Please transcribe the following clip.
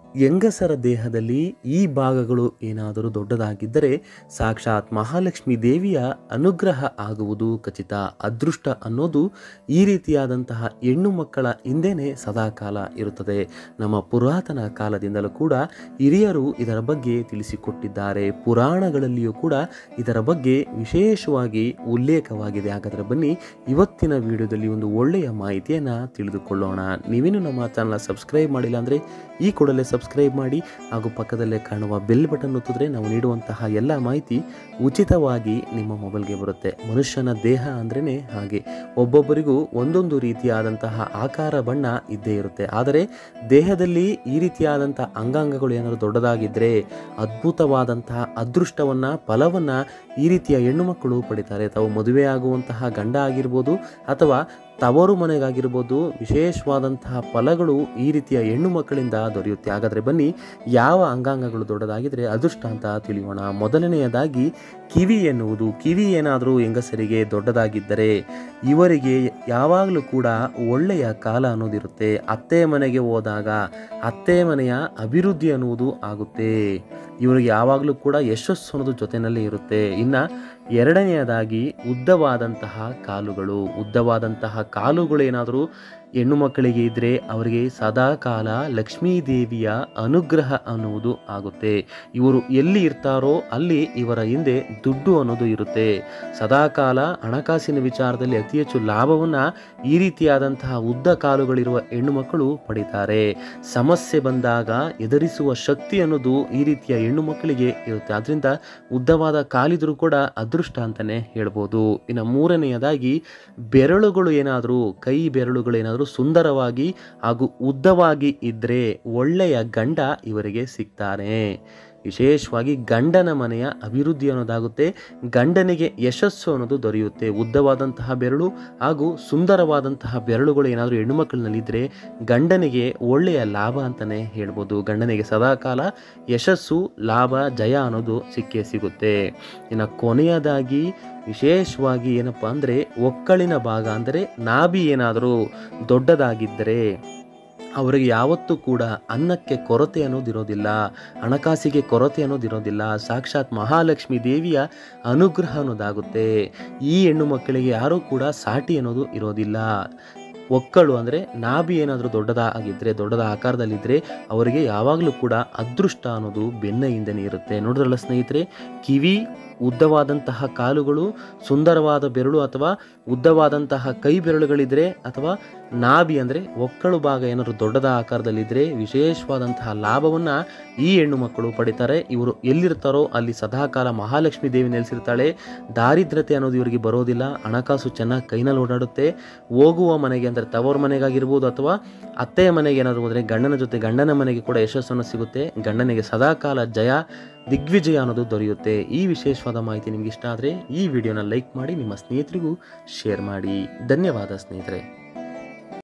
ಹೆಂಗಸರ ದೇಹದಲ್ಲಿ ಈ ಭಾಗಗಳು ಏನಾದರೂ ದೊಡ್ಡದಾಗಿದ್ದರೆ ಸಾಕ್ಷಾತ್ ಮಹಾಲಕ್ಷ್ಮಿ ದೇವಿಯ ಅನುಗ್ರಹ ಆಗುವುದು ಖಚಿತ ಅದೃಷ್ಟ ಅನ್ನೋದು ಈ ರೀತಿಯಾದಂತಹ ಹೆಣ್ಣು ಮಕ್ಕಳ ಹಿಂದೆನೇ ಸದಾಕಾಲ ಇರುತ್ತದೆ ನಮ್ಮ ಪುರಾತನ ಕಾಲದಿಂದಲೂ ಕೂಡ ಹಿರಿಯರು ಇದರ ಬಗ್ಗೆ ತಿಳಿಸಿಕೊಟ್ಟಿದ್ದಾರೆ ಪುರಾಣಗಳಲ್ಲಿಯೂ ಕೂಡ ಇದರ ಬಗ್ಗೆ ವಿಶೇಷವಾಗಿ ಉಲ್ಲೇಖವಾಗಿದೆ ಹಾಗಾದರೆ ಬನ್ನಿ ಇವತ್ತಿನ ವಿಡಿಯೋದಲ್ಲಿ ಒಂದು ಒಳ್ಳೆಯ ಮಾಹಿತಿಯನ್ನು ತಿಳಿದುಕೊಳ್ಳೋಣ ನೀವೇನು ನಮ್ಮ ಚಾನಲ್ ಸಬ್ಸ್ಕ್ರೈಬ್ ಮಾಡಿಲ್ಲ ಅಂದರೆ ಈ ಕೂಡಲೇ ಸಬ್ಸ್ಕ್ರೈಬ್ ಮಾಡಿ ಹಾಗೂ ಪಕ್ಕದಲ್ಲೇ ಕಾಣುವ ಬೆಲ್ ಬಟನ್ ಒತ್ತಿದ್ರೆ ನಾವು ನೀಡುವಂತಹ ಎಲ್ಲ ಮಾಹಿತಿ ಉಚಿತವಾಗಿ ನಿಮ್ಮ ಮೊಬೈಲ್ಗೆ ಬರುತ್ತೆ ಮನುಷ್ಯನ ದೇಹ ಅಂದ್ರೇ ಹಾಗೆ ಒಬ್ಬೊಬ್ಬರಿಗೂ ಒಂದೊಂದು ರೀತಿಯಾದಂತಹ ಆಕಾರ ಬಣ್ಣ ಇದ್ದೇ ಇರುತ್ತೆ ಆದರೆ ದೇಹದಲ್ಲಿ ಈ ರೀತಿಯಾದಂತಹ ಅಂಗಾಂಗಗಳು ಏನಾದರೂ ದೊಡ್ಡದಾಗಿದ್ದರೆ ಅದ್ಭುತವಾದಂತಹ ಅದೃಷ್ಟವನ್ನು ಫಲವನ್ನು ಈ ರೀತಿಯ ಹೆಣ್ಣು ಮಕ್ಕಳು ಪಡಿತಾರೆ ತಾವು ಮದುವೆ ಆಗುವಂತಹ ಗಂಡ ಆಗಿರ್ಬೋದು ಅಥವಾ ತವರು ಮನೆಗಾಗಿರ್ಬೋದು ವಿಶೇಷವಾದಂತಹ ಫಲಗಳು ಈ ರೀತಿಯ ಹೆಣ್ಣು ಮಕ್ಕಳಿಂದ ದೊರೆಯುತ್ತೆ ಹಾಗಾದರೆ ಬನ್ನಿ ಯಾವ ಅಂಗಾಂಗಗಳು ದೊಡ್ಡದಾಗಿದ್ದರೆ ಅದೃಷ್ಟ ಅಂತ ತಿಳಿಯೋಣ ಮೊದಲನೆಯದಾಗಿ ಕಿವಿ ಎನ್ನುವುದು ಕಿವಿ ಏನಾದರೂ ಹೆಂಗಸರಿಗೆ ದೊಡ್ಡದಾಗಿದ್ದರೆ ಇವರಿಗೆ ಯಾವಾಗಲೂ ಕೂಡ ಒಳ್ಳೆಯ ಕಾಲ ಅನ್ನೋದಿರುತ್ತೆ ಅತ್ತೆ ಮನೆಗೆ ಹೋದಾಗ ಅತ್ತೆ ಮನೆಯ ಅಭಿವೃದ್ಧಿ ಅನ್ನುವುದು ಆಗುತ್ತೆ ಇವರಿಗೆ ಯಾವಾಗಲೂ ಕೂಡ ಯಶಸ್ಸು ಅನ್ನೋದು ಜೊತೆಯಲ್ಲಿ ಇರುತ್ತೆ ಇನ್ನು ಎರಡನೆಯದಾಗಿ ಉದ್ದವಾದಂತಹ ಕಾಲುಗಳು ಉದ್ದವಾದಂತಹ ಕಾಲುಗಳೇನಾದರೂ ಹೆಣ್ಣು ಮಕ್ಕಳಿಗೆ ಇದ್ದರೆ ಅವರಿಗೆ ಸದಾಕಾಲ ಲಕ್ಷ್ಮೀ ದೇವಿಯ ಅನುಗ್ರಹ ಅನ್ನುವುದು ಆಗುತ್ತೆ ಇವರು ಎಲ್ಲಿ ಇರ್ತಾರೋ ಅಲ್ಲಿ ಇವರ ಹಿಂದೆ ದುಡ್ಡು ಅನ್ನೋದು ಇರುತ್ತೆ ಸದಾಕಾಲ ಹಣಕಾಸಿನ ವಿಚಾರದಲ್ಲಿ ಅತಿ ಹೆಚ್ಚು ಲಾಭವನ್ನು ಈ ರೀತಿಯಾದಂತಹ ಉದ್ದ ಕಾಲುಗಳಿರುವ ಹೆಣ್ಣು ಮಕ್ಕಳು ಪಡಿತಾರೆ ಸಮಸ್ಯೆ ಬಂದಾಗ ಎದುರಿಸುವ ಶಕ್ತಿ ಅನ್ನೋದು ಈ ರೀತಿಯ ಹೆಣ್ಣು ಮಕ್ಕಳಿಗೆ ಇರುತ್ತೆ ಅದರಿಂದ ಉದ್ದವಾದ ಕಾಲಿದ್ರು ಕೂಡ ಅದೃಷ್ಟ ಅಂತಲೇ ಹೇಳ್ಬೋದು ಇನ್ನು ಮೂರನೆಯದಾಗಿ ಬೆರಳುಗಳು ಏನಾದರೂ ಕೈ ಬೆರಳುಗಳು ಏನಾದರೂ ಸುಂದರವಾಗಿ ಹಾಗೂ ಉದ್ದವಾಗಿ ಇದ್ದರೆ ಒಳ್ಳೆಯ ಗಂಡ ಇವರಿಗೆ ಸಿಗ್ತಾನೆ ವಿಶೇಷವಾಗಿ ಗಂಡನ ಮನೆಯ ಅಭಿವೃದ್ಧಿ ಅನ್ನೋದಾಗುತ್ತೆ ಗಂಡನಿಗೆ ಯಶಸ್ಸು ಅನ್ನೋದು ದೊರೆಯುತ್ತೆ ಉದ್ದವಾದಂತಹ ಬೆರಳು ಹಾಗೂ ಸುಂದರವಾದಂತಹ ಬೆರಳುಗಳು ಏನಾದರೂ ಹೆಣ್ಣು ಮಕ್ಕಳಿನಲ್ಲಿದ್ದರೆ ಗಂಡನಿಗೆ ಒಳ್ಳೆಯ ಲಾಭ ಅಂತಲೇ ಹೇಳ್ಬೋದು ಗಂಡನಿಗೆ ಸದಾಕಾಲ ಯಶಸ್ಸು ಲಾಭ ಜಯ ಅನ್ನೋದು ಸಿಕ್ಕೇ ಸಿಗುತ್ತೆ ಇನ್ನು ಕೊನೆಯದಾಗಿ ವಿಶೇಷವಾಗಿ ಏನಪ್ಪ ಅಂದರೆ ಒಕ್ಕಳಿನ ಭಾಗ ಅಂದರೆ ನಾಭಿ ಏನಾದರೂ ದೊಡ್ಡದಾಗಿದ್ದರೆ ಅವರಿಗೆ ಯಾವತ್ತೂ ಕೂಡ ಅನ್ನಕ್ಕೆ ಕೊರತೆ ಅನ್ನೋದಿರೋದಿಲ್ಲ ಹಣಕಾಸಿಗೆ ಕೊರತೆ ಅನ್ನೋದಿರೋದಿಲ್ಲ ಸಾಕ್ಷಾತ್ ಮಹಾಲಕ್ಷ್ಮಿ ದೇವಿಯ ಅನುಗ್ರಹ ಅನ್ನೋದಾಗುತ್ತೆ ಈ ಹೆಣ್ಣು ಮಕ್ಕಳಿಗೆ ಯಾರೂ ಕೂಡ ಸಾಟಿ ಅನ್ನೋದು ಇರೋದಿಲ್ಲ ಒಕ್ಕಳು ಅಂದರೆ ನಾಭಿ ಏನಾದರೂ ದೊಡ್ಡದಾಗಿದ್ದರೆ ದೊಡ್ಡದ ಆಕಾರದಲ್ಲಿದ್ದರೆ ಅವರಿಗೆ ಯಾವಾಗಲೂ ಕೂಡ ಅದೃಷ್ಟ ಅನ್ನೋದು ಬೆನ್ನ ಹಿಂದೆನೇ ಇರುತ್ತೆ ನೋಡಿದ್ರಲ್ಲ ಸ್ನೇಹಿತರೆ ಕಿವಿ ಉದ್ದವಾದಂತಹ ಕಾಲುಗಳು ಸುಂದರವಾದ ಬೆರಳು ಅಥವಾ ಉದ್ದವಾದಂತಹ ಕೈ ಬೆರಳುಗಳಿದ್ರೆ ಅಥವಾ ನಾಭಿ ಅಂದರೆ ಒಕ್ಕಳು ಭಾಗ ಏನಾದರೂ ದೊಡ್ಡದ ಆಕಾರದಲ್ಲಿದ್ದರೆ ವಿಶೇಷವಾದಂತಹ ಲಾಭವನ್ನು ಈ ಹೆಣ್ಣು ಮಕ್ಕಳು ಪಡಿತಾರೆ ಇವರು ಎಲ್ಲಿರ್ತಾರೋ ಅಲ್ಲಿ ಸದಾಕಾಲ ಮಹಾಲಕ್ಷ್ಮಿ ದೇವಿ ನೆಲೆಸಿರ್ತಾಳೆ ದಾರಿದ್ರತೆ ಅನ್ನೋದು ಇವರಿಗೆ ಬರೋದಿಲ್ಲ ಹಣಕಾಸು ಚೆನ್ನಾಗಿ ಕೈನಲ್ಲಿ ಓಡಾಡುತ್ತೆ ಹೋಗುವ ಮನೆಗೆ ಅಂದರೆ ತವರ ಮನೆಗಾಗಿರ್ಬೋದು ಅಥವಾ ಅತ್ತೆಯ ಮನೆಗೆ ಏನಾದರೂ ಹೋದರೆ ಗಂಡನ ಜೊತೆ ಗಂಡನ ಮನೆಗೆ ಕೂಡ ಯಶಸ್ಸನ್ನು ಸಿಗುತ್ತೆ ಗಂಡನಿಗೆ ಸದಾಕಾಲ ಜಯ ದಿಗ್ವಿಜಯ ಅನ್ನೋದು ದೊರೆಯುತ್ತೆ ಈ ವಿಶೇಷವಾದ ಮಾಹಿತಿ ನಿಮ್ಗೆ ಇಷ್ಟ ಆದರೆ ಈ ವಿಡಿಯೋನ ಲೈಕ್ ಮಾಡಿ ನಿಮ್ಮ ಸ್ನೇಹಿತರಿಗೂ ಶೇರ್ ಮಾಡಿ ಧನ್ಯವಾದ ಸ್ನೇಹಿತರೆ